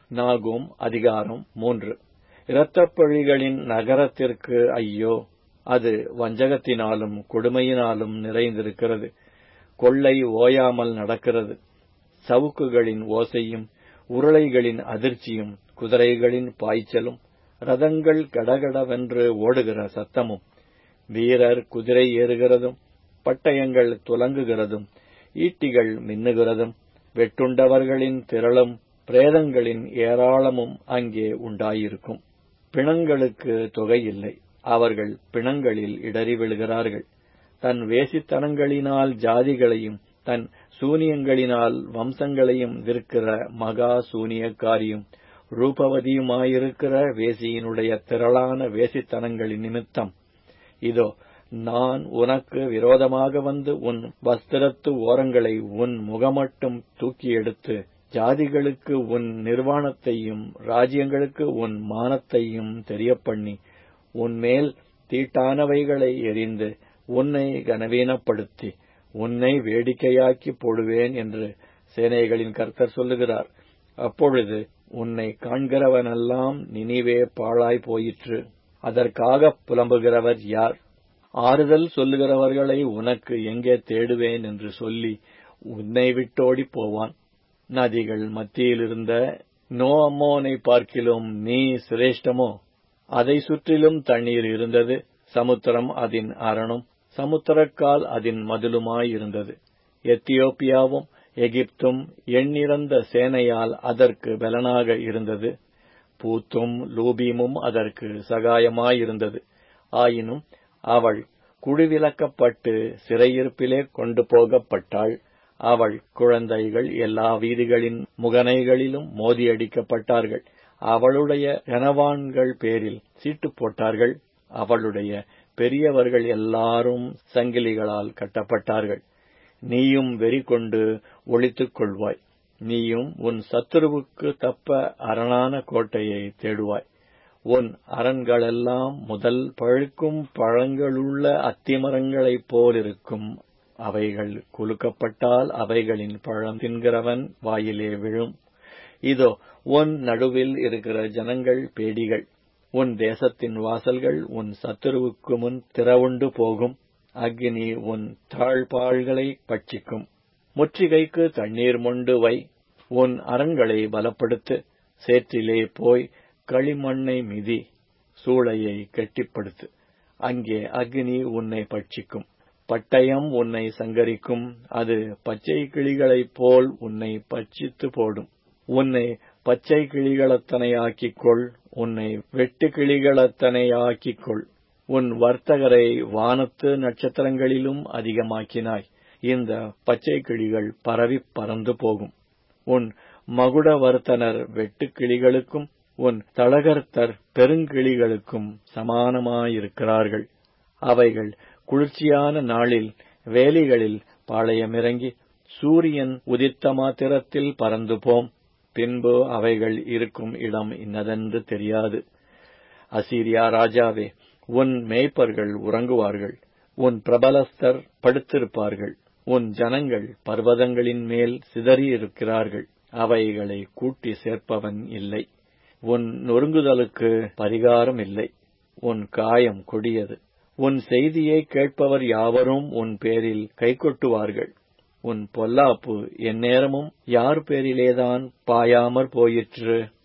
நாகும் அதிகாரம் மூன்று இரத்தப்பழிகளின் நகரத்திற்கு ஐயோ அது வஞ்சகத்தினாலும் கொடுமையினாலும் நிறைந்திருக்கிறது கொள்ளை ஓயாமல் நடக்கிறது சவுக்குகளின் ஓசையும் உருளைகளின் அதிர்ச்சியும் குதிரைகளின் பாய்ச்சலும் ரதங்கள் கடகடவென்று ஓடுகிற சத்தமும் வீரர் குதிரை ஏறுகிறதும் பட்டயங்கள் துலங்குகிறதும் ஈட்டிகள் மின்னுகிறதும் வெட்டுண்டவர்களின் திரளும் பிரேதங்களின் ஏராளமும் அங்கே உண்டாயிருக்கும் பிணங்களுக்கு தொகையில்லை அவர்கள் பிணங்களில் இடறி விழுகிறார்கள் தன் வேசித்தனங்களினால் ஜாதிகளையும் தன் சூனியங்களினால் வம்சங்களையும் விற்கிற மகா சூனியக்காரியும் ரூபவதியுமாயிருக்கிற வேசியினுடைய திரளான வேசித்தனங்களின் நிமித்தம் இதோ நான் உனக்கு விரோதமாக வந்து உன் வஸ்திரத்து ஓரங்களை உன் முகமட்டும் தூக்கி எடுத்து ஜாதிகளுக்கு உன் நிர்வாணத்தையும் ராஜ்யங்களுக்கு உன் மானத்தையும் தெரியப்பண்ணி உன்மேல் தீட்டானவைகளை எரிந்து உன்னை கனவீனப்படுத்தி உன்னை வேடிக்கையாக்கி போடுவேன் என்று சேனைகளின் கர்த்தர் சொல்லுகிறார் அப்பொழுது உன்னை காண்கிறவனெல்லாம் நினிவே பாழாய் போயிற்று அதற்காக புலம்புகிறவர் யார் ஆறுதல் சொல்லுகிறவர்களை உனக்கு எங்கே தேடுவேன் என்று சொல்லி உன்னை விட்டோடி போவான் நதிகள் மத்தியிலிருந்த நோ அம்மோனை பார்க்கிலும் நீ சிரேஷ்டமோ அதை சுற்றிலும் தண்ணீர் இருந்தது சமுத்திரம் அதன் அரணும் சமுத்திரக்கால் அதன் மதிலுமாயிருந்தது எத்தியோப்பியாவும் எகிப்தும் எண்ணிறந்த சேனையால் அதற்கு பலனாக இருந்தது பூத்தும் லூபீமும் அதற்கு சகாயமாயிருந்தது ஆயினும் அவள் குழுவிலக்கப்பட்டு சிறையிருப்பிலே கொண்டு போகப்பட்டாள் அவள் குழந்தைகள் எல்லா வீதிகளின் முகனைகளிலும் மோதியடிக்கப்பட்டார்கள் அவளுடைய கனவான்கள் பேரில் சீட்டு போட்டார்கள் அவளுடைய பெரியவர்கள் எல்லாரும் சங்கிலிகளால் கட்டப்பட்டார்கள் நீயும் வெறி கொண்டு ஒளித்துக் கொள்வாய் நீயும் உன் சத்துருவுக்கு தப்ப அரணான கோட்டையை தேடுவாய் உன் அரண்களெல்லாம் முதல் பழுக்கும் பழங்களுள்ள அத்திமரங்களைப் போலிருக்கும் அவைகள் குலுக்கப்பட்டால் அவைகளின் பழம் தின்கிறவன் வாயிலே விழும் இதோ உன் நடுவில் இருக்கிற ஜனங்கள் பேடிகள் உன் தேசத்தின் வாசல்கள் உன் சத்துருவுக்கு முன் திறவுண்டு போகும் அக்னி உன் தாழ்பாள்களை பட்சிக்கும் முற்றுகைக்கு தண்ணீர் மொண்டு வை உன் அரண்களை பலப்படுத்து சேற்றிலே போய் களிமண்ணை மிதி சூளையை கெட்டிப்படுத்து அங்கே அக்னி உன்னை பட்சிக்கும் பட்டயம் உன்னை சங்கரிக்கும் அது பச்சை கிளிகளைப் போல் உன்னை பட்சித்து போடும் உன்னை பச்சை கிளிகளத்தனையாக்கிக் கொள் உன்னை வெட்டு கிளிகளத்தனையாக்கிக் கொள் உன் வர்த்தகரை வானத்து நட்சத்திரங்களிலும் அதிகமாக்கினாய் இந்த பச்சை கிளிகள் பரவிப் பறந்து போகும் உன் மகுடவர்த்தனர் வெட்டுக்கிளிகளுக்கும் உன் தளகர்த்தர் பெருங்கிளிகளுக்கும் சமானமாயிருக்கிறார்கள் அவைகள் குளிர்ச்சியான நாளில் வேலிகளில் பாளையமிறங்கி சூரியன் உதித்த மாத்திரத்தில் பறந்து போம் பின்பு அவைகள் இருக்கும் இடம் இன்னதென்று தெரியாது அசீரியா ராஜாவே உன் மேய்ப்பர்கள் உறங்குவார்கள் உன் பிரபலஸ்தர் படுத்திருப்பார்கள் உன் ஜனங்கள் பர்வதங்களின் மேல் சிதறியிருக்கிறார்கள் அவைகளை கூட்டி சேர்ப்பவன் இல்லை உன் நொறுங்குதலுக்கு பரிகாரம் இல்லை உன் காயம் கொடியது உன் செய்தியை கேட்பவர் யாவரும் உன் பேரில் கைகொட்டுவார்கள் உன் பொல்லாப்பு எந்நேரமும் யார் பேரிலேதான் பாயாமற் போயிற்று